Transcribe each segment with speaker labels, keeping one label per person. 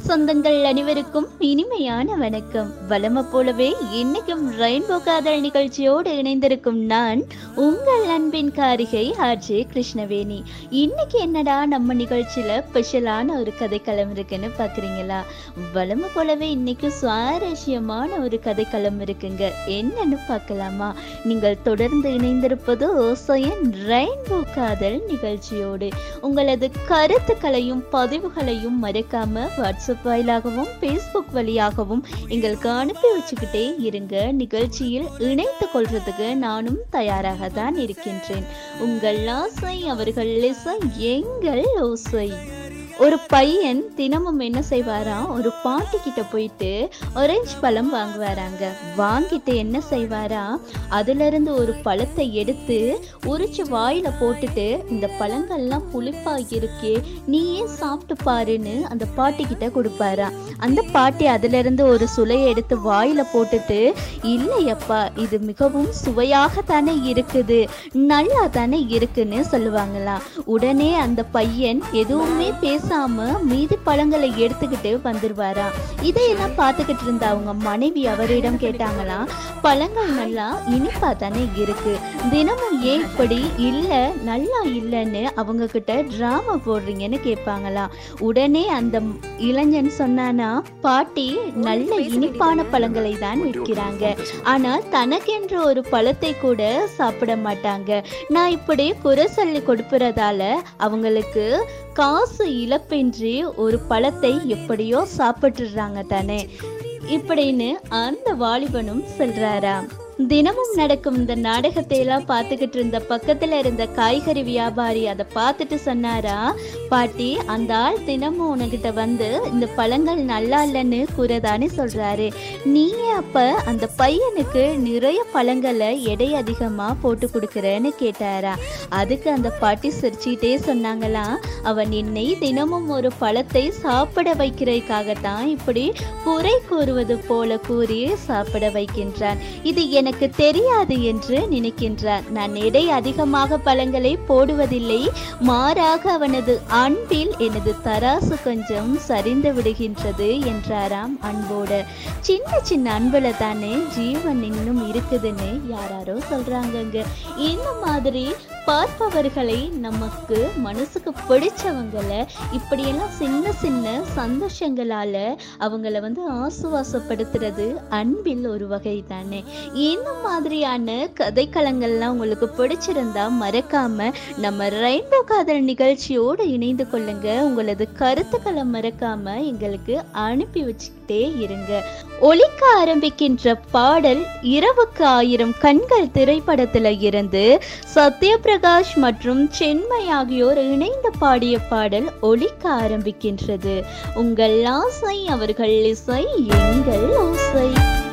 Speaker 1: சொந்தங்கள் அனைவருக்கும் இனிமையான வணக்கம் வளம போலவே இன்னைக்கும் ரெயின்போ காதல் நிகழ்ச்சியோடு இணைந்திருக்கும் நான் உங்கள் அன்பின் காரிகை ஆர்ஜே கிருஷ்ணவேணி இன்னைக்கு என்னடா நம்ம நிகழ்ச்சியில ஸ்பெஷலான ஒரு கதைக்களம் இருக்குன்னு பாக்குறீங்களா வளம போலவே இன்னைக்கு சுவாரஸ்யமான ஒரு கதைக்களம் இருக்குங்க என்னன்னு பார்க்கலாமா நீங்கள் தொடர்ந்து இணைந்திருப்பது ஓசையன் ரெயின்போ காதல் நிகழ்ச்சியோடு உங்களது கருத்துக்களையும் பதிவுகளையும் மறக்காம வாட்ஸ்அப் வாயிலாகவும் ஃபேஸ்புக் வழியாகவும் எங்களுக்கு அனுப்பி வச்சுக்கிட்டே இருங்க நிகழ்ச்சியில் இணைத்து கொள்றதுக்கு நானும் தயாராக தான் இருக்கின்றேன் உங்கள் ஆசை அவர்கள் இசை எங்கள் ஓசை ஒரு பையன் தினமும் என்ன செய்வாராம் ஒரு பாட்டி கிட்ட போயிட்டு ஆரஞ்சு பழம் வாங்குவாராங்க வாங்கிட்டு என்ன செய்வாராம் அதுல இருந்து ஒரு பழத்தை எடுத்து உரிச்சு வாயில போட்டுட்டு இந்த பழங்கள்லாம் புளிப்பா இருக்கே நீயே சாப்பிட்டு பாருன்னு அந்த பாட்டி கிட்ட கொடுப்பாராம் அந்த பாட்டி அதுல இருந்து ஒரு சுளையை எடுத்து வாயில போட்டுட்டு இல்லையப்பா இது மிகவும் சுவையாக தானே இருக்குது நல்லா தானே இருக்குன்னு சொல்லுவாங்களாம் உடனே அந்த பையன் எதுவுமே பேசாம மீதி பழங்களை எடுத்துக்கிட்டு வந்துருவாராம் இதையெல்லாம் பார்த்துக்கிட்டு இருந்த அவங்க மனைவி அவரிடம் கேட்டாங்களாம் பழங்கள் நல்லா இனிப்பா தானே இருக்கு தினமும் ஏன் இப்படி இல்ல நல்லா இல்லைன்னு அவங்க கிட்ட டிராமா போடுறீங்கன்னு கேட்பாங்களாம் உடனே அந்த இளைஞன் சொன்னானா பாட்டி நல்ல இனிப்பான பழங்களை தான் விற்கிறாங்க ஆனால் தனக்கென்று ஒரு பழத்தை கூட சாப்பிட மாட்டாங்க நான் இப்படி குறை சொல்லி கொடுப்பறதால அவங்களுக்கு காசு இழப்பின்றி ஒரு பழத்தை எப்படியோ சாப்பிட்டுடுறாங்க தானே இப்படின்னு அந்த வாலிபனும் சொல்றாராம் தினமும் நடக்கும் இந்த நாடகத்தை எல்லாம் பார்த்துக்கிட்டு இருந்த பக்கத்துல இருந்த காய்கறி வியாபாரி அதை பார்த்துட்டு சொன்னாரா பாட்டி அந்த ஆள் தினமும் உனக்கிட்ட வந்து இந்த பழங்கள் நல்லா இல்லைன்னு கூறதானே சொல்றாரு நீயே அப்ப அந்த பையனுக்கு நிறைய பழங்களை எடை அதிகமா போட்டு கொடுக்குறேன்னு கேட்டாரா அதுக்கு அந்த பாட்டி சிரிச்சுக்கிட்டே சொன்னாங்களாம் அவன் என்னை தினமும் ஒரு பழத்தை சாப்பிட வைக்கிறதுக்காகத்தான் இப்படி குறை கூறுவது போல கூறி சாப்பிட வைக்கின்றான் இது எனக்கு தெரியாது என்று நினைக்கின்றான் நான் எடை அதிகமாக பழங்களை போடுவதில்லை மாறாக அவனது அன்பில் எனது தராசு கொஞ்சம் சரிந்து விடுகின்றது என்றாராம் அன்போடு சின்ன சின்ன அன்புல தானே ஜீவன் இன்னும் இருக்குதுன்னு யாராரோ சொல்றாங்கங்க இந்த மாதிரி பார்ப்பவர்களை நமக்கு மனசுக்கு பிடிச்சவங்களை இப்படியெல்லாம் சின்ன சின்ன சந்தோஷங்களால அவங்கள வந்து ஆசுவாசப்படுத்துறது அன்பில் ஒரு வகை தானே இந்த மாதிரியான கதைக்களங்கள்லாம் உங்களுக்கு பிடிச்சிருந்தா மறக்காம நம்ம ரெயின்போ காதல் நிகழ்ச்சியோடு இணைந்து கொள்ளுங்க உங்களது கருத்துக்களை மறக்காம எங்களுக்கு அனுப்பி வச்சுக்கிட்டே இருங்க ஒலிக்க ஆரம்பிக்கின்ற பாடல் இரவுக்கு ஆயிரம் கண்கள் திரைப்படத்துல இருந்து சத்யபிரகாஷ் மற்றும் சென்மை ஆகியோர் இணைந்து பாடிய பாடல் ஒலிக்க ஆரம்பிக்கின்றது உங்கள் ஆசை அவர்கள் இசை எங்கள் ஓசை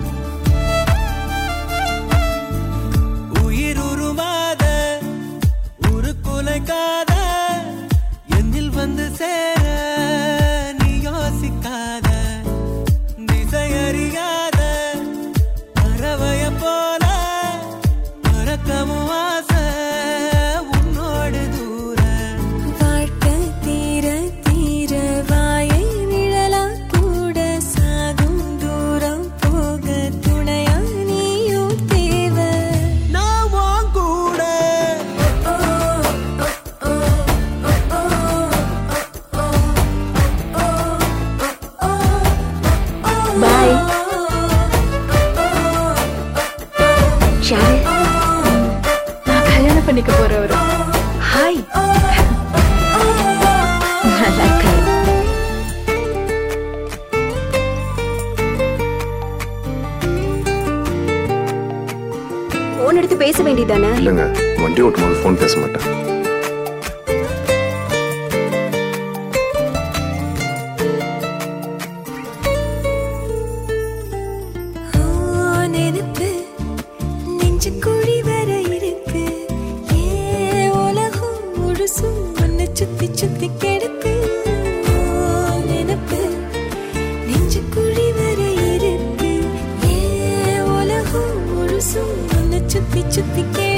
Speaker 2: உயிர் உருவாத உரு குலைக்காத என்னில் வந்து சேர நீ யோசிக்காத திசையறியாத பறவைய போல பறக்கவும் ஆசை உன்னோடு தூர
Speaker 3: வாழ்க்கை தீர தீர வாயை நிழலா கூட சாகும் தூரம் போக துணையா நீயும் தேவை
Speaker 2: நான் உன் கூட
Speaker 1: பாய்
Speaker 4: யாரு நான் கல்யாணம் பண்ணிக்க போறவரு ஹாய் நல்லா இருக்கேன் போன் எடுத்து பேச வேண்டியதானே
Speaker 5: இல்லைங்க வண்டி ஓட்டும் போது ஃபோன் பேச மாட்டேன்
Speaker 3: நினைப்பு நெஞ்சு குழி வர இருக்கு ஏன் உலகம் முழுசும் உன்னை சுத்தி சுத்தி கிடக்கு நினைப்பு நெஞ்சு குழி வர இருக்கு ஏன் உலகம் முழுசும் உன்னை சுத்தி சுத்தி கிடக்கு